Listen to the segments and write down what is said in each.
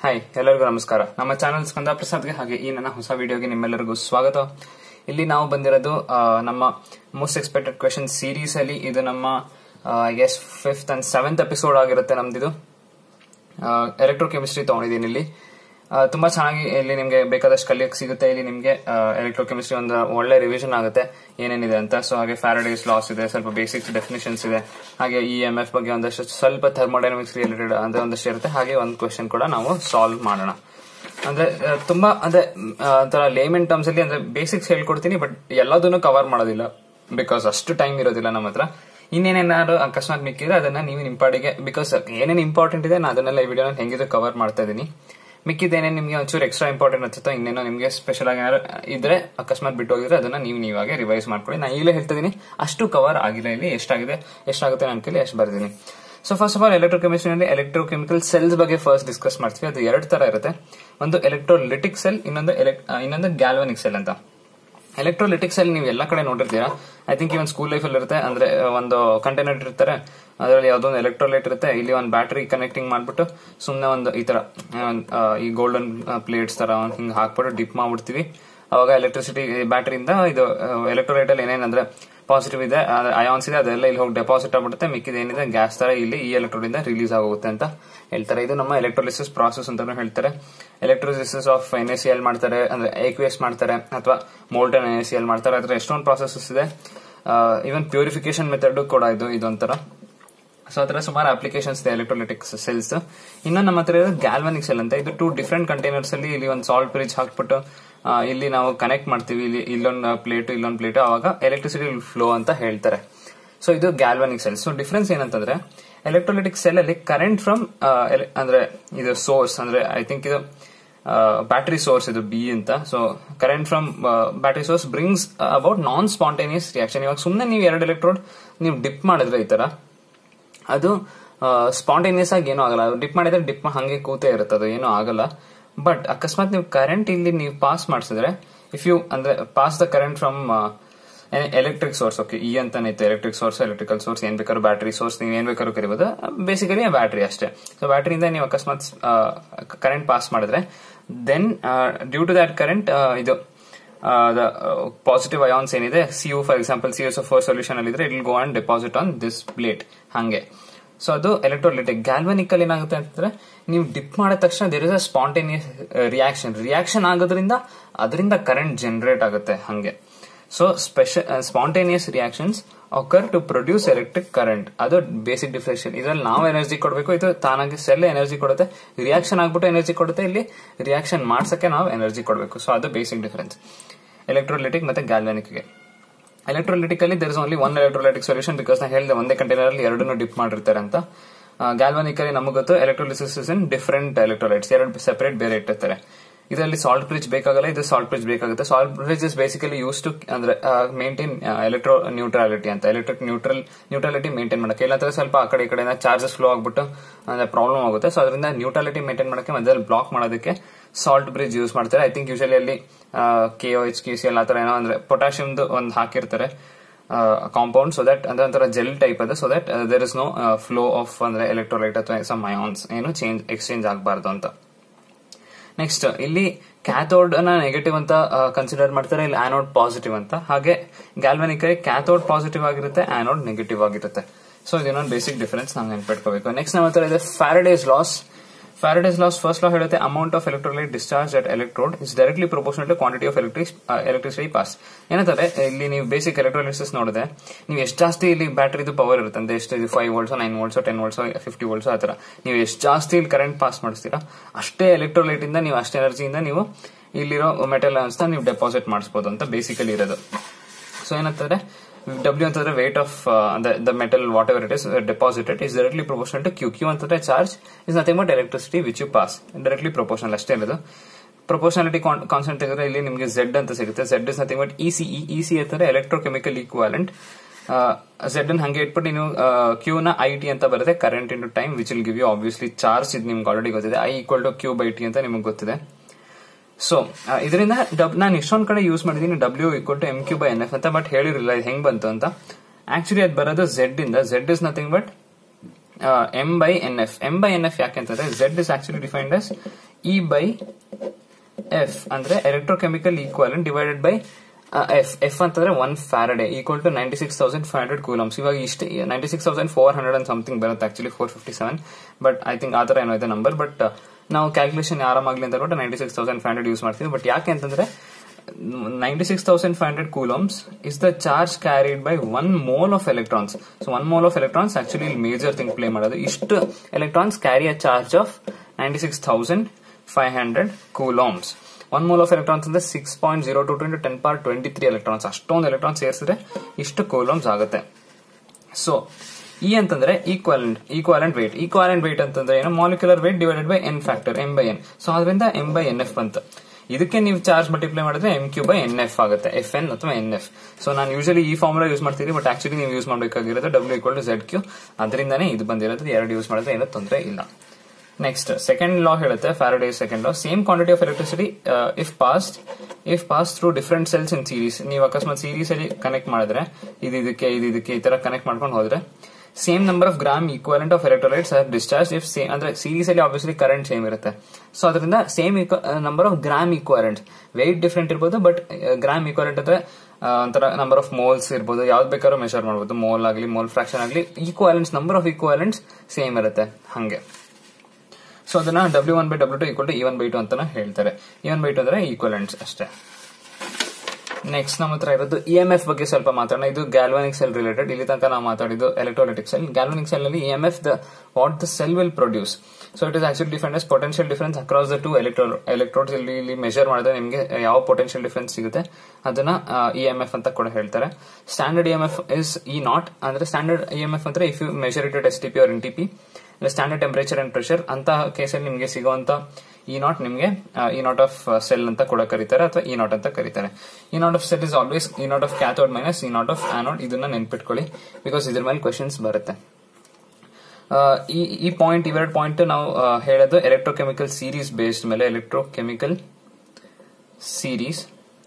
hi ಎಲ್ಲರಿಗೂ ನಮಸ್ಕಾರ ನಮ್ಮ ಚಾನಲ್ ಸ್ಕಂದ ಪ್ರಸಾದ್ಗೆ ಹಾಗೆ ಈ ನನ್ನ ಹೊಸ ವಿಡಿಯೋಗೆ ನಿಮ್ಮೆಲ್ಲರಿಗೂ ಸ್ವಾಗತ ಇಲ್ಲಿ ನಾವು ಬಂದಿರೋದು ಆ, ನಮ್ಮ ಮೋಸ್ಟ್ ಎಕ್ಸ್ಪೆಕ್ಟೆಡ್ ಕ್ವೆಶನ್ ಸೀರೀಸ್ ಅಲ್ಲಿ ಇದು ನಮ್ಮ I guess fifth and seventh episode ಆಗಿರುತ್ತೆ ನಮ್ದಿದು ಎಲೆಕ್ಟ್ರೋ ಕೆಮಿಸ್ಟ್ರಿ ತಗೊಂಡಿದ್ದೀನಿ ಇಲ್ಲಿ ಆ, ತುಂಬಾ ಚೆನ್ನಾಗಿ ಇಲ್ಲಿ ನಿಮಗೆ ಬೇಕಾದಷ್ಟು ಕಲಿಯಕ್ಕೆ ಸಿಗುತ್ತೆ ಇಲ್ಲಿ ನಿಮಗೆ ಎಲೆಕ್ಟ್ರೋ ಕೆಮಿಸ್ಟ್ರಿ ಒಂದು ಒಳ್ಳೆ ರಿವಿಷನ್ ಆಗುತ್ತೆ ಏನೇನಿದೆ ಅಂತ ಸೊ ಹಾಗೆ ಫ್ಯಾರಡೇಸ್ ಲಾಸ್ ಇದೆ ಸ್ವಲ್ಪ ಬೇಸಿಕ್ಸ್ ಡೆಫಿನೇಷನ್ಸ್ ಇದೆ ಹಾಗೆ ಇ ಎಂ ಎಫ್ ಬಗ್ಗೆ ಒಂದಷ್ಟು ಸ್ವಲ್ಪ ಥರ್ಮೋಡೈನಮಿಕ್ಸ್ ರಿಲೇಟೆಡ್ ಅಂದ್ರೆ ಒಂದಷ್ಟು ಇರುತ್ತೆ ಹಾಗೆ ಒಂದು ಕ್ವೆಶನ್ ಕೂಡ ನಾವು ಸಾಲ್ವ್ ಮಾಡೋಣ ಅಂದ್ರೆ ಆ, ತುಂಬಾ ಅಂದ್ರೆ ಮ್, ಆ, ಒಂಥರ ಲೇಮೆನ್ ಟರ್ಮ್ಸ್ ಅಲ್ಲಿ ಅಂದ್ರೆ ಬೇಸಿಕ್ಸ್ ಹೇಳ್ಕೊಡ್ತೀನಿ ಬಟ್ ಎಲ್ಲದನ್ನು ಕವರ್ ಮಾಡೋದಿಲ್ಲ ಬಿಕಾಸ್ ಅಷ್ಟು ಟೈಮ್ ಇರೋದಿಲ್ಲ ನಮ್ಮ ಹತ್ರ ಇನ್ನೇನೇನಾದ್ರು ಅಕಸ್ಮಾತ್ ಮಿಕ್ಕಿದ್ರೆ ಅದನ್ನ ನೀವು ನಿಮ್ಮ ಪಾಡಿಗೆ ಬಿಕಾಸ್ ಏನೇನು ಇಂಪಾರ್ಟೆಂಟ್ ಇದೆ ನಾನು ಅದನ್ನೆಲ್ಲ ಈ ವಿಡಿಯೋನ ಹೆಂಗಿದ್ರು ಕವರ್ ಮಾಡ್ತಾ ಇದ್ದೀನಿ ಮಿಕ್ಕಿದ್ದೇನೆ ನಿಮಗೆ ಒಂಚೂರು ಎಕ್ಸ್ಟ್ರಾ ಇಂಪಾರ್ಟೆಂಟ್ ಅನ್ಸುತ್ತೋ ಇನ್ನೇನೋ ನಿಮಗೆ ಸ್ಪೆಷಲ್ ಆಗಿ ಏನಾದ್ರು ಇದ್ರೆ ಅಕಸ್ಮಾತ್ ಬಿಟ್ಟು ಹೋಗಿದ್ರೆ ಅದನ್ನ ನೀವು ನೀವಾಗೆ ರಿವೈಸ್ ಮಾಡ್ಕೊಳ್ಳಿ ನಾನು ಈಗಲೇ ಹೇಳ್ತಿದ್ದೀನಿ ಅಷ್ಟು ಕವರ್ ಆಗಿಲ್ಲ ಇಲ್ಲಿ ಎಷ್ಟಾಗಿದೆ ಎಷ್ಟಾಗುತ್ತೆ ನನ್ನ ಕೈಲಿ ಎಷ್ಟು ಬರ್ತೀನಿ ಸೊ ಫಸ್ಟ್ ಆಫ್ ಆಲ್ ಎಲೆಕ್ಟ್ರೋಕೆಮಿಸ್ಟ್ರಿನಲ್ಲಿ ಎಲೆಕ್ಟ್ರೋಕೆಮಿಕಲ್ ಸೆಲ್ಸ್ ಬಗ್ಗೆ ಫಸ್ಟ್ ಡಿಸ್ಕಸ್ ಮಾಡ್ತೀವಿ ಅದು ಎರಡು ತರ ಇರುತ್ತೆ ಒಂದು ಎಲೆಕ್ಟ್ರೋಲಿಟಿಕ್ ಸೆಲ್ ಇನ್ನೊಂದು ಎಲೆಕ್ ಇನ್ನೊಂದು ಗ್ಯಾಲ್ವನಿಕ್ ಸೆಲ್ ಅಂತ ಎಲೆಕ್ಟ್ರೋಲಿಟಿಕ್ಸ್ ಅಲ್ಲಿ ನೀವು ಎಲ್ಲ ಕಡೆ ನೋಡಿರ್ತೀರಾ I think even school life ಅಲ್ಲಿ ಇರುತ್ತೆ ಅಂದ್ರೆ ಒಂದು ಕಂಟೈನರ್ ಇರ್ತಾರೆ ಅದರಲ್ಲಿ ಯಾವುದೋ ಒಂದು ಎಲೆಕ್ಟ್ರೋಲೈಟ್ ಇರುತ್ತೆ ಇಲ್ಲಿ ಒಂದು ಬ್ಯಾಟರಿ ಕನೆಕ್ಟಿಂಗ್ ಮಾಡ್ಬಿಟ್ಟು ಸುಮ್ಮನೆ ಒಂದು ಈ ತರ ಆ, ಈ ಗೋಲ್ಡನ್ ಪ್ಲೇಟ್ಸ್ ತರ ಒಂದ್ ಹಿಂಗ್ ಹಾಕ್ಬಿಟ್ಟು ಡಿಪ್ ಮಾಡ್ಬಿಡ್ತೀವಿ ಅವಾಗ ಎಲೆಕ್ಟ್ರಿಸಿಟಿ ಬ್ಯಾಟರಿಯಿಂದ ಇದು ಎಲೆಕ್ಟ್ರೋಲೈಟ್ ಅಲ್ಲಿ ಏನೇನಂದ್ರೆ ಪಾಸಿಟಿವ್ ಇದೆ ಅಯಾನ್ಸ್ ಇದೆ ಅದೆಲ್ಲ ಇಲ್ಲಿ ಹೋಗಿ ಡೆಪಾಸಿಟ್ ಆಗ್ಬಿಡುತ್ತೆ ಮಿಕ್ಕಿದ ಏನಿದೆ ಗ್ಯಾಸ್ ತರ ಇಲ್ಲಿ ಈ ಎಲೆಕ್ಟ್ರೋಡ್ ಇಂದ ರಿಲೀಸ್ ಆಗೋಗುತ್ತೆ ಅಂತ ಹೇಳ್ತಾರೆ ಇದು ನಮ್ಮ ಎಲೆಕ್ಟ್ರೋಲಿಸಿಸ್ ಪ್ರಾಸೆಸ್ ಅಂತಾನು ಹೇಳ್ತಾರೆ electrolysis of N S L ಮಾಡ್ತಾರೆ ಅಂದ್ರೆ ಎಕ್ವಿಎಸ್ ಮಾಡ್ತಾರೆ ಅಥವಾ ಮೋಲ್ಟನ್ ಎನ್ ಎಸ್ ಎಲ್ ಮಾಡ್ತಾರೆ ಅದ್ರ ಎಷ್ಟೊಂದು ಪ್ರಾಸೆಸಸ್ ಇದೆ ಇವನ್ ಪ್ಯೂರಿಫಿಕೇಶನ್ ಮೆಥಡ್ ಕೂಡ ಇದು ಇದೊಂಥರ ಸೊ ಅದರ ಸುಮಾರು ಅಪ್ಲಿಕೇಶನ್ಸ್ ಇದೆ ಎಲೆಕ್ಟ್ರೋಲಿಟಿಕ್ ಸೆಲ್ಸ್ ಇನ್ನು ನಮ್ಮ ಹತ್ರ ಇರೋದು ಗ್ಯಾಲ್ವನಿಕ್ ಸೆಲ್ ಅಂತ ಇದು ಟೂ ಡಿಫ್ರೆಂಟ್ ಕಂಟೈನರ್ಸ್ ಅಲ್ಲಿ ಇಲ್ಲಿ ಒಂದು ಸಾಲ್ಟ್ ಬ್ರಿಡ್ಜ್ ಹಾಕ್ಬಿಟ್ಟು ಆ, ಇಲ್ಲಿ ನಾವು ಕನೆಕ್ಟ್ ಮಾಡ್ತೀವಿ ಇಲ್ಲಿ ಇಲ್ಲೊಂದು ಪ್ಲೇಟ್ ಇಲ್ಲೊಂದು ಪ್ಲೇಟ್ ಅವಾಗ ಎಲೆಕ್ಟ್ರಿಸಿಟಿ ಫ್ಲೋ ಅಂತ ಹೇಳ್ತಾರೆ ಸೊ ಇದು ಗ್ಯಾಲ್ವನಿಕ್ ಸೆಲ್ ಸೊ ಡಿಫ್ರೆನ್ಸ್ ಏನಂತಂದ್ರೆ ಎಲೆಕ್ಟ್ರೋಲಿಟಿಕ್ ಸೆಲ್ ಅಲ್ಲಿ ಕರೆಂಟ್ ಫ್ರಮ್ ಅಂದ್ರೆ ಇದು ಸೋರ್ಸ್ ಅಂದ್ರೆ ಐ ಥಿಂಕ್ ಇದು ಬ್ಯಾಟರಿ ಸೋರ್ಸ್ ಇದು ಬಿ ಅಂತ so current from battery source brings about non spontaneous reaction ಇವಾಗ ಸುಮ್ಮನೆ ನೀವು ಎರಡು ಎಲೆಕ್ಟ್ರೋಡ್ ನೀವು ಡಿಪ್ ಮಾಡಿದ್ರೆ ಈ ತರ ಅದು ಸ್ಪಾಂಟೇನಿಯಸ್ ಆಗಿ ಏನೂ ಆಗಲ್ಲ ಡಿಪ್ ಮಾಡಿದ್ರೆ ಡಿಪ್ ಹಂಗೆ ಕೂತೇ ಇರುತ್ತೆ ಅದು ಏನೂ ಆಗಲ್ಲ ಬಟ್ ಅಕಸ್ಮಾತ್ ನೀವು ಕರೆಂಟ್ ಇಲ್ಲಿ ನೀವು ಪಾಸ್ ಮಾಡಿಸಿದ್ರೆ ಇಫ್ ಯು ಅಂದ್ರೆ pass the current from electric source okay E ಅಂತಾನೆ ಇತ್ತು ಎಲೆಕ್ಟ್ರಿಕ್ ಸೋರ್ಸ್ ಎಲೆಕ್ಟ್ರಿಕಲ್ ಸೋರ್ಸ್ ಏನ್ ಬೇಕಾದ್ರೂ ಬ್ಯಾಟರಿ ಸೋರ್ಸ್ ನೀವು ಏನ್ ಬೇಕಾದ್ರೂ ಕರಿಬಹುದು ಬೇಸಿಕಲಿ ಬ್ಯಾಟರಿ ಅಷ್ಟೇ ಸೊ ಬ್ಯಾಟರಿಯಿಂದ ನೀವು ಅಕಸ್ಮಾತ್ ಕರೆಂಟ್ ಪಾಸ್ ಮಾಡಿದ್ರೆ then due to that current ಇದು ಪಾಸಿಟಿವ್ ಅಯಾನ್ಸ್ ಏನಿದೆ C U for example C S four solution ಅಲ್ಲಿ ಇದ್ರೆ will go and deposit on this plate ಹಂಗೆ ಸೊ ಅದು ಎಲೆಕ್ಟ್ರೋಲಿಟಿಕ್ ಗ್ಯಾಲ್ವನಿಕ್ ಅಲ್ಲಿ ಏನಾಗುತ್ತೆ ಅಂತಂದ್ರೆ ನೀವು ಡಿಪ್ ಮಾಡಿದ ತಕ್ಷಣ there is a spontaneous reaction reaction ಆಗೋದ್ರಿಂದ ಅದರಿಂದ ಕರೆಂಟ್ ಜನರೇಟ್ ಆಗುತ್ತೆ ಹಂಗೆ so special spontaneous reactions occur to produce electric current ಅದು ಬೇಸಿಕ್ ಡಿಫ್ರೆನ್ಷಿಯಲ್ ಇದ್ರಲ್ಲಿ ನಾವು ಎನರ್ಜಿ ಕೊಡಬೇಕು ಇದು ತಾನಾಗಿ ಸೆಲ್ ಎನರ್ಜಿ ಕೊಡುತ್ತೆ ರಿಯಾಕ್ಷನ್ ಆಗ್ಬಿಟ್ಟು ಎನರ್ಜಿ ಕೊಡುತ್ತೆ ಇಲ್ಲಿ ರಿಯಾಕ್ಷನ್ ಮಾಡ್ಸಕ್ಕೆ ನಾವು ಎನರ್ಜಿ ಕೊಡಬೇಕು ಸೊ ಅದು ಬೇಸಿಕ್ ಡಿಫರೆನ್ಸ್ ಎಲೆಕ್ಟ್ರೋಲಿಟಿಕ್ ಮತ್ತೆ ಗ್ಯಾಲ್ವೆನಿಕ್ಗೆ ಎಲೆಕ್ಟ್ರೋಲಿಟಿಕ್ ಅಲ್ಲಿ there is only one electrolytic solution because ನಾನು ಹೇಳಿದೆ ಒಂದೇ ಕಂಟೈನರ್ ಅಲ್ಲಿ ಎರಡನ್ನು ಡಿಪ್ ಮಾಡಿರ್ತಾರೆ ಅಂತ ಗ್ಯಾಲ್ವಾನಿಕ್ ಅಲ್ಲಿ ನಮಗೆ ಗೊತ್ತು ಎಲೆಕ್ಟ್ರೋಲಿಸಿಸ್ ಇನ್ ಡಿಫರೆಂಟ್ ಎಲೆಕ್ಟ್ರೋಲೈಟ್ಸ್ ಎರಡು ಸೆಪರೇಟ್ ಬೇರೆ ಇಟ್ಟಿರ್ತಾರೆ ಇದರಲ್ಲಿ ಸಾಲ್ಟ್ ಬ್ರಿಡ್ಜ್ ಬೇಕಾಗಲ್ಲ ಇದು ಸಾಲ್ಟ್ ಬ್ರಿಡ್ಜ್ ಬೇಕಾಗುತ್ತೆ salt bridge is basically use to ಅಂದ್ರೆ ಮೇಂಟೈನ್ ಎಲೆಕ್ಟ್ರೋ ನ್ಯೂಟ್ರಾಲಿಟಿ ಅಂತ ಎಲೆಕ್ಟ್ರಿಕ್ ನ್ಯೂಟ್ರಲ್ ನ್ಯೂಟ್ರಾಲಿಟಿ ಮೇಂಟೈನ್ ಮಾಡಕ್ಕೆ ಇಲ್ಲಾಂದ್ರೆ ಸ್ವಲ್ಪ ಆ ಕಡೆ ಈ ಕಡೆ ಚಾರ್ಜಸ್ ಫ್ಲೋ ಆಗ್ಬಿಟ್ಟು ಅಂದ್ರೆ ಪ್ರಾಬ್ಲಮ್ ಆಗುತ್ತೆ ಸೊ ಅದರಿಂದ ನ್ಯೂಟ್ರಾಲಿಟಿ ಮೇಂಟೈನ್ ಮಾಡಕ್ಕೆ ಮಧ್ಯದಲ್ಲಿ ಬ್ಲಾಕ್ ಮಾಡೋದಕ್ಕೆ ಸಾಲ್ಟ್ ಬ್ರಿಡ್ಜ್ ಯೂಸ್ ಮಾಡ್ತಾರೆ ಐ ಥಿಂಕ್ ಯೂಶಲಿ ಅಲ್ಲಿ K O H K C L ಆತರ ಏನೋ ಅಂದ್ರೆ ಪೊಟ್ಯಾಷಿಯಮ್ದು ಒಂದು ಹಾಕಿರ್ತಾರೆ ಕಾಂಪೌಂಡ್ ಸೊ ದಟ್ ಅಂದ್ರೆ ಒಂಥರ ಜೆಲ್ ಟೈಪ್ ಅದು so that there is no flow of ಅಂದ್ರೆ ಎಲೆಕ್ಟ್ರೋಲೈಟ್ ಅಥವಾ ಸಮ್ ಅಯಾನ್ಸ್ ಏನು ಚೇಂಜ್ ಎಕ್ಸ್ಚೇಂಜ್ ಆಗಬಾರ್ದು ಅಂತ ನೆಕ್ಸ್ಟ್ ಇಲ್ಲಿ ಕ್ಯಾಥೋಡ್ ನ ನೆಗೆಟಿವ್ ಅಂತ ಕನ್ಸಿಡರ್ ಮಾಡ್ತಾರೆ ಇಲ್ಲಿ ಆನೋಡ್ ಪಾಸಿಟಿವ್ ಅಂತ ಹಾಗೆ ಗ್ಯಾಲ್ವನಿಕ್ ಕ್ಯಾಥೋಡ್ ಪಾಸಿಟಿವ್ ಆಗಿರುತ್ತೆ ಆನೋಡ್ ನೆಗೆಟಿವ್ ಆಗಿರುತ್ತೆ ಸೊ ಇದನ್ನೊಂದು ಬೇಸಿಕ್ ಡಿಫರೆನ್ಸ್ ನಾವು ನೆನ್ಪಿಟ್ಕೋಬೇಕು ನೆಕ್ಸ್ಟ್ ನಮ್ಮ ಹತ್ರ ಇದೆ Faraday's laws Faraday's laws first law ಹೇಳುತ್ತೆ amount of electrolyte discharge at electrode is directly proportional to quantity of electric electricity pass ಏನಂತಾರೆ ಇಲ್ಲಿ ನೀವು ಬೇಸಿಕ್ ಎಲೆಕ್ಟ್ರೋಲಿಸಿಸ್ ನೋಡಿದ್ರೆ ನೀವು ಎಷ್ಟು ಜಾಸ್ತಿ ಇಲ್ಲಿ ಬ್ಯಾಟರಿದು ಪವರ್ ಇರುತ್ತೆ ಅಂದ್ರೆ ಎಷ್ಟು ಇದು five volts nine volts ten volts fifty volts ಆ ಥರ ನೀವು ಎಷ್ಟು ಜಾಸ್ತಿ ಇಲ್ಲಿ ಕರೆಂಟ್ ಪಾಸ್ ಮಾಡಿಸ್ತೀರಾ ಅಷ್ಟೇ ಎಲೆಕ್ಟ್ರೋಲೈಟ್ ಇಂದ ನೀವು ಅಷ್ಟೇ ಎನರ್ಜಿಯಿಂದ ನೀವು ಇಲ್ಲಿರೋ ಮೆಟಲ್ ಅನ್ಸ್ತಾ ನೀವು ಡೆಪಾಸಿಟ್ ಮಾಡಿಸ್ಬೋದು ಅಂತ ಬೇಸಿಕಲಿ ಇರೋದು ಸೊ ಏನಂತಂದ್ರೆ ಡಬ್ಲ್ಯೂ ಅಂತಂದ್ರೆ weight of the metal whatever it is deposited is directly proportional to Q Q ಅಂತಂದ್ರೆ charge is nothing but electricity which you pass directly proportional ಅಷ್ಟೇ ಇರೋದು ಪ್ರೊಪೋರ್ಷನಾಲಿಟಿ ಕಾನ್ಸೆಂಟ್ ತೆಗೆದ್ರೆ ಇಲ್ಲಿ ನಿಮಗೆ ಝೆಡ್ ಅಂತ ಸಿಗುತ್ತೆ Z is nothing but E C E C ಅಂತಂದ್ರೆ electrochemical equivalent Z ಅನ್ನು ಹಂಗೆ ಇಟ್ಬಿಟ್ಟು ನೀವು ಕ್ಯೂ ನ ಐ ಟಿ ಅಂತ ಬರುತ್ತೆ current into time which will give you obviously charge ಇದು ನಿಮ್ಗೆ ಆಲ್ರೆಡಿ ಗೊತ್ತಿದೆ I equal to Q by T ಅಂತ ನಿಮ್ಗೆ ಗೊತ್ತಿದೆ ಸೊ ಇದರಿಂದ ಡಬ್ ನಾನು ಇಷ್ಟೊಂದ್ ಕಡೆ ಯೂಸ್ ಮಾಡಿದೀನಿ W equal to M Q by N F ಅಂತ ಬಟ್ ಹೇಳಿರಲಿಲ್ಲ ಇದು ಹೆಂಗ್ ಬಂತು ಅಂತ ಆಕ್ಚುಲಿ ಅದು ಬರೋದು ಝೆಡ್ ಇಂದ Z is nothing but M by N F M by N F ಯಾಕೆ ಅಂತಂದ್ರೆ Z is actually defined as E by F ಅಂದ್ರೆ electrochemical equivalent divided by F F ಅಂತಂದ್ರೆ one Faraday equal to ninety six thousand five hundred coulombs ಇವಾಗ ಇಷ್ಟು ninety six thousand four hundred and something ಬರುತ್ತೆ actually four fifty seven but I think ಆ ಥರ ಏನೋ ಇದೆ number but ನಾವು calculation ಆರಾಮಾಗ್ಲಿ ಅಂತ ಹೇಳ್ಬಿಟ್ಟು ninety six thousand five hundred use ಮಾಡ್ತೀವಿ ಬಟ್ ಯಾಕೆ ಅಂತಂದ್ರೆ ninety six thousand five hundred coulombs is the charge carried by one mole of electrons so one mole of electrons actually ಇಲ್ಲಿ major thing play ಮಾಡೋದು ಇಷ್ಟು electrons carry a charge of ninety six thousand five hundred coulombs one mole of electrons ಅಂದ್ರೆ six point zero two twenty ten power twenty three electrons ಅಷ್ಟೊಂದು electrons ಸೇರಿಸಿದ್ರೆ ಇಷ್ಟು coulombs ಆಗುತ್ತೆ so E ಅಂತಂದ್ರೆ equivalent equivalent weight equivalent weight ಅಂತಂದ್ರೆ ಏನು molecular weight divided by N factor M by N so ಅದರಿಂದ M by N F ಅಂತ ಇದಕ್ಕೆ ನೀವು ಚಾರ್ಜ್ ಮಲ್ಟಿಪ್ಲೈ ಮಾಡಿದ್ರೆ M Q by N F ಆಗುತ್ತೆ ಎಫ್ ಎನ್ ಅಥವಾ ಎನ್ ಎಫ್ ಸೊ ನಾನು ಯೂಶಲಿ ಈ ಫಾರ್ಮುಲಾ ಯೂಸ್ ಮಾಡ್ತೀನಿ ಬಟ್ ಆಕ್ಚುಲಿ ನೀವು ಯೂಸ್ ಮಾಡಬೇಕಾಗಿರೋದು W equal to Z Q ಅದರಿಂದಾನೇ ಇದು ಬಂದಿರೋದು ಎರಡು ಯೂಸ್ ಮಾಡಿದ್ರೆ ಏನೂ ತೊಂದರೆ ಇಲ್ಲ ನೆಕ್ಸ್ಟ್ ಸೆಕೆಂಡ್ ಲಾ ಹೇಳುತ್ತೆ Faraday second law same quantity of electricity if passed if pass through different cells in series ನೀವು ಅಕಸ್ಮಾತ್ ಸೀರೀಸ್ ಅಲ್ಲಿ ಕನೆಕ್ಟ್ ಮಾಡಿದ್ರೆ ಇದು ಇದಕ್ಕೆ ಇದು ಇದಕ್ಕೆ ಈ ತರ ಕನೆಕ್ಟ್ ಮಾಡ್ಕೊಂಡು ಹೋದ್ರೆ same number of gram equivalent of electrolytes are discharge if same ಅಂದ್ರೆ ಸೀರೀಸ್ ಅಲ್ಲಿ ಆಬ್ವಿಯಸ್ಲಿ ಕರೆಂಟ್ ಸೇಮ್ ಇರುತ್ತೆ ಸೊ ಅದರಿಂದ same number of gram equivalent weight different ಇರ್ಬೋದು ಬಟ್ ಗ್ರಾಮ್ ಈಕ್ವಲೆಂಟ್ ಅಂದ್ರೆ ಒಂಥರ ನಂಬರ್ ಆಫ್ ಮೋಲ್ಸ್ ಇರ್ಬೋದು ಯಾವ್ದು ಬೇಕಾದ್ರೂ ಮೆಷರ್ ಮಾಡಬಹುದು ಮೋಲ್ ಆಗಲಿ ಮೋಲ್ ಫ್ರಾಕ್ಷನ್ ಆಗಲಿ equivalents number of equivalents same ಇರುತ್ತೆ ಹಂಗೆ ಸೊ ಅದನ್ನ W one by W two equal to E one by two ಅಂತಾನೆ ಹೇಳ್ತಾರೆ ಇ ಒನ್ ಬೈ ಟು ಅಂದ್ರೆ ಈಕ್ವಲೆಂಟ್ಸ್ ಅಷ್ಟೇ ನೆಕ್ಸ್ಟ್ ನಮ್ಮ ಹತ್ರ ಇರೋದು ಇ ಎಂ ಎಫ್ ಬಗ್ಗೆ ಸ್ವಲ್ಪ ಮಾತಾಡೋಣ ಇದು ಗ್ಯಾಲ್ವಾನಿಕ್ ಸೆಲ್ ರಿಲೇಟೆಡ್ ಇಲ್ಲಿ ತನಕ ನಾವು ಮಾತಾಡಿದ್ದು ಎಲೆಕ್ಟ್ರೋಲಿಟಿಕ್ ಸೆಲ್ ಗ್ಯಾಲ್ವಾನಿಕ್ ಸೆಲ್ ನಲ್ಲಿ E M F the what the cell will produce so it is actually different as potential difference across the two electro electrodes ಇಲ್ಲಿ ಇಲ್ಲಿ ಮೆಜರ್ ಮಾಡಿದ್ರೆ ನಿಮಗೆ ಯಾವ ಪೊಟೆನ್ಶಿಯಲ್ ಡಿಫರೆನ್ಸ್ ಸಿಗುತ್ತೆ ಅದನ್ನ ಇ ಎಂ ಎಫ್ ಅಂತ ಕೂಡ ಹೇಳ್ತಾರೆ standard E M F is E naught ಅಂದ್ರೆ ಸ್ಟ್ಯಾಂಡರ್ಡ್ ಇ ಎಂ ಎಫ್ ಅಂದ್ರೆ if you measure it S T P or N T P standard temperature and pressure ಅಂತ ಕೇಸಲ್ಲಿ ನಿಮಗೆ ಸಿಗುವಂತ ಇ ನಾಟ್ ನಿಮಗೆ ಇ ನಾಟ್ ಆಫ್ ಸೆಲ್ ಅಂತ ಕೂಡ ಕರೀತಾರೆ ಅಥವಾ ಇ ನಾಟ್ ಅಂತ ಕರೀತಾರೆ E naught of cell is always E naught of cathode minus E naught of anode ಇದನ್ನ ನೆನ್ಪಿಟ್ಕೊಳ್ಳಿ ಬಿಕಾಸ್ ಇದ್ರ ಮೇಲೆ ಕ್ವಶನ್ಸ್ ಬರುತ್ತೆ ಈ ಈ ಪಾಯಿಂಟ್ ಇವೆರಡು ಪಾಯಿಂಟ್ ನಾವು ಹೇಳೋದು ಎಲೆಕ್ಟ್ರೋಕೆಮಿಕಲ್ ಸೀರೀಸ್ ಬೇಸ್ಡ್ ಮೇಲೆ ಎಲೆಕ್ಟ್ರೋಕೆಮಿಕಲ್ ಸೀರೀಸ್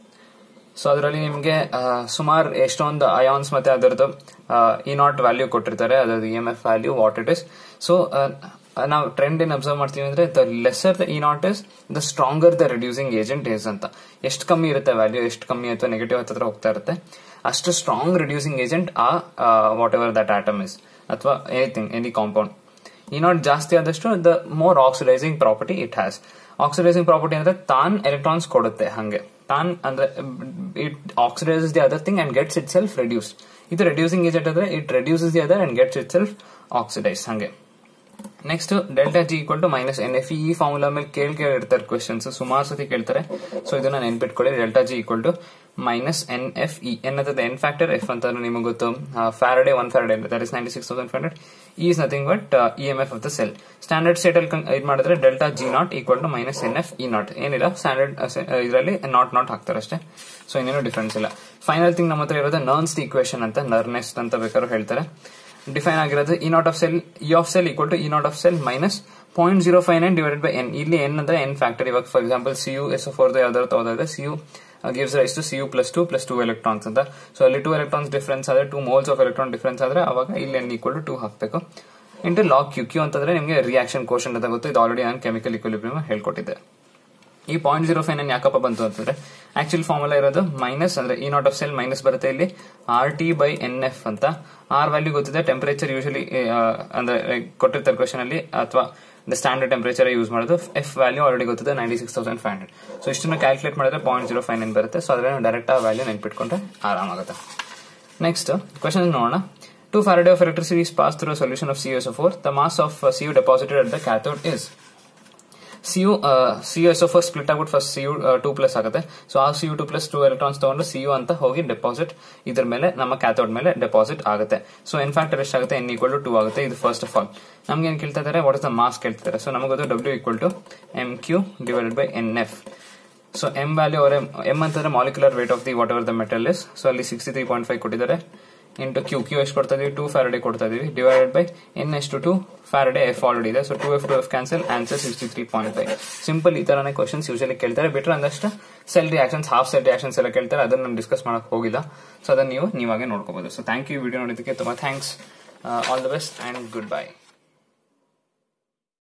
ಸೊ ಅದರಲ್ಲಿ ನಿಮಗೆ ಸುಮಾರು ಎಷ್ಟೊಂದು ಅಯಾನ್ಸ್ ಮತ್ತೆ ಅದರದ್ದು ಇ ನಾಟ್ ವ್ಯಾಲ್ಯೂ ಕೊಟ್ಟಿರ್ತಾರೆ ಅದರದ್ದು E M F value what it is so ನಾವು ಟ್ರೆಂಡ್ ಏನ್ ಅಬ್ಸರ್ವ್ ಮಾಡ್ತೀವಿ ಅಂದ್ರೆ the lesser the E naught is the stronger the reducing agent is ಅಂತ ಎಷ್ಟು ಕಮ್ಮಿ ಇರುತ್ತೆ ವ್ಯಾಲ್ಯೂ ಎಷ್ಟು ಕಮ್ಮಿ ಅಥವಾ ನೆಗೆಟಿವ್ ಹತ್ರ ಹೋಗ್ತಾ ಇರುತ್ತೆ ಅಷ್ಟು ಸ್ಟ್ರಾಂಗ್ ರೆಡ್ಯೂಸಿಂಗ್ ಏಜೆಂಟ್ ಆ whatever that atom is ಅಥವಾ anything any compound E naught ಜಾಸ್ತಿ ಆದಷ್ಟು the more oxidizing property it has oxidizing property ಅಂದ್ರೆ ತಾನ್ ಎಲೆಕ್ಟ್ರಾನ್ಸ್ ಕೊಡುತ್ತೆ ಹಂಗೆ ತಾನ್ ಅಂದ್ರೆ it oxidizes the other thing and gets itself reduce ಇದು ರೆಡ್ಯೂಸಿಂಗ್ ಏಜೆಂಟ್ ಅಂದ್ರೆ it reduces the other and gets itself oxidize ಹಂಗೆ next delta G equal to minus N F ಈ ಫಾರ್ಮುಲಾ ಮೇಲೆ ಕೇಳಿ ಕೇಳಿರ್ತಾರೆ ಕ್ವೆಶನ್ಸ್ ಸುಮಾರು ಸತಿ ಕೇಳ್ತಾರೆ so ಇದನ್ನ ನೆನ್ಪಿಟ್ಕೊಳ್ಳಿ delta G equal to minus N F E N ಅಂತದ ಎನ್ ಫ್ಯಾಕ್ಟರ್ ಎಫ್ ಅಂತ ನಿಮಗೆ ಗೊತ್ತು Faraday one Faraday that is ninety six thousand five hundred is nothing but E M F of the cell standard state ಅಲ್ಲಿ ಇದು ಮಾಡಿದ್ರೆ delta G naught equal to minus N F E naught ಏನಿಲ್ಲ standard ಇದರಲ್ಲಿ naught naught ಹಾಕ್ತಾರೆ ಅಷ್ಟೇ so ಇನ್ನೇನು difference ಇಲ್ಲ final thing ನಮ್ಮ ಹತ್ರ ಇರೋದು ನರ್ನ್ಸ್ ಈಕ್ವೇಶನ್ ಅಂತ ನರ್ನೆಸ್ಟ್ ಅಂತ ಬೇಕಾದ್ರೂ ಹೇಳ್ತಾರೆ ಡಿಫೈನ್ ಆಗಿರೋದು E naught of cell E of cell equal to E naught of cell minus point zero five nine divided by N ಇಲ್ಲಿ ಎನ್ ಅಂದ್ರೆ ಎನ್ ಫ್ಯಾಕ್ಟರ್ ಇವಾಗ for example C U S four ಯಾವ್ದಾದ್ರು ತಗೋದಾದ್ರೆ C U gives rise to C U plus two plus two electrons ಅಂತ so ಅಲ್ಲಿ two electrons difference ಆದ್ರೆ two moles of electron difference ಆದ್ರೆ ಅವಾಗ ಇಲ್ಲಿ ಎನ್ ಈಕ್ವಲ್ ಟು ಟೂ ಹಾಕಬೇಕು into log Q Q ಅಂತಂದ್ರೆ ನಿಮಗೆ ರಿಯಾಕ್ಷನ್ ಕೋಶನ್ ಅಂತ ಗೊತ್ತು ಇದು ಆಲ್ರೆಡಿ ನಾನು ಕೆಮಿಕಲ್ ಇಕ್ವಿಲಿಬ್ರಿಯಮ್ ಹೇಳ್ಕೊಟ್ಟಿದ್ದೆ ಈ ಪಾಯಿಂಟ್ ಜೀರೋ ಫೈವ್ ನೈನ್ ಯಾಕಪ್ಪ ಬಂತು ಅಂತಂದ್ರೆ ಆಕ್ಚುಲಿ ಫಾರ್ಮುಲಾ ಇರೋದು ಮೈನಸ್ ಅಂದ್ರೆ E naught of cell minus ಬರುತ್ತೆ ಇಲ್ಲಿ R T by N F ಅಂತ ಆರ್ ವ್ಯಾಲ್ಯೂ ಗೊತ್ತಿದೆ ಟೆಂಪರೇಚರ್ ಯೂಶಲಿ ಅಂದ್ರೆ ಕೊಟ್ಟಿರ್ತಾರೆ ಕ್ವಶನ್ ಅಲ್ಲಿ ಅಥವಾ ದ ಸ್ಟ್ಯಾಂಡರ್ಡ್ ಟೆಂಪರೇಚರ್ ಯೂಸ್ ಮಾಡೋದು ಎಫ್ ವ್ಯಾಲ್ಯೂ ಆಲ್ರೆಡಿ ಗೊತ್ತಿದೆ ninety six thousand five hundred so ಇಷ್ಟನ್ನು ಕ್ಯಾಲ್ಕುಲೇಟ್ ಮಾಡಿದ್ರೆ ಪಾಯಿಂಟ್ ಜೀರೋ ಫೈವ್ ನೈನ್ ಬರುತ್ತೆ ಸೊ ಅದ್ರ ಡೈರೆಕ್ಟ್ ಆ ವ್ಯಾಲ್ಯೂ ನೆನ್ಪಿಟ್ಕೊಂಡ್ರೆ ಆರಾಮಾಗುತ್ತೆ ನೆಕ್ಸ್ಟ್ ಕ್ವಶನ್ ನೋಡೋಣ two Faraday of electricity pass through solution of C S four the mass of C U deposited at the cathode is C U C U S O four split ಆಗ್ಬಿಟ್ಟು first C U two plus ಆಗುತ್ತೆ so ಆ C U two plus two electrons ತಗೊಂಡು C U ಅಂತ ಹೋಗಿ deposit ಇದ್ರ ಮೇಲೆ ನಮ್ಮ cathode ಮೇಲೆ ಡೆಪಾಸಿಟ್ ಆಗುತ್ತೆ ಸೊ ಎನ್ ಫ್ಯಾಕ್ಟರ್ ಎಷ್ಟಾಗುತ್ತೆ ಎನ್ ಈಕ್ವಲ್ ಟು ಟೂ ಆಗುತ್ತೆ ಇದು ಫಸ್ಟ್ ಆಫ್ ಆಲ್ ನಮ್ಗೆ ಏನ್ ಕೇಳ್ತಾ ಇದ್ದಾರೆ ವಾಟ್ ಇಸ್ ದ ಮಾಸ್ ಕೇಳ್ತಿದ್ದಾರೆ ಸೊ ನಮಗೋದು W equal to M Q divided by N F so M value ಅವರೇ ಎಂ ಅಂತಂದ್ರೆ molecular weight of the whatever the metal is so ಅಲ್ಲಿ sixty three point five ಕೊಟ್ಟಿದ್ದಾರೆ into Q Q ಎಷ್ಟು ಕೊಡ್ತಾ ಇದೀವಿ two Faraday ಕೊಡ್ತಾ ಇದೀವಿ divided by N ಎಷ್ಟು ಟು ಫ್ಯಾರಡೆ ಎಫ್ ಆಲ್ರೆಡಿ ಇದೆ so two F two F cancel answer sixty three point five simple ಈ ತರನೇ ಕ್ವಶನ್ಸ್ ಯೂಶಲಿ ಕೇಳ್ತಾರೆ ಬಿಟ್ರೆ ಒಂದಷ್ಟು cell reactions half cell reactions ಎಲ್ಲ ಕೇಳ್ತಾರೆ ಅದನ್ನ ನಾನು ಡಿಸ್ಕಸ್ ಮಾಡಕ್ ಹೋಗಿಲ್ಲ ಸೊ ಅದನ್ನ ನೀವು ನೀವಾಗೆ ನೋಡ್ಕೋಬಹುದು ಸೊ ಥ್ಯಾಂಕ್ ಯು ವಿಡಿಯೋ ನೋಡಿದ್ದಕ್ಕೆ ತುಂಬಾ thanks all the best and good bye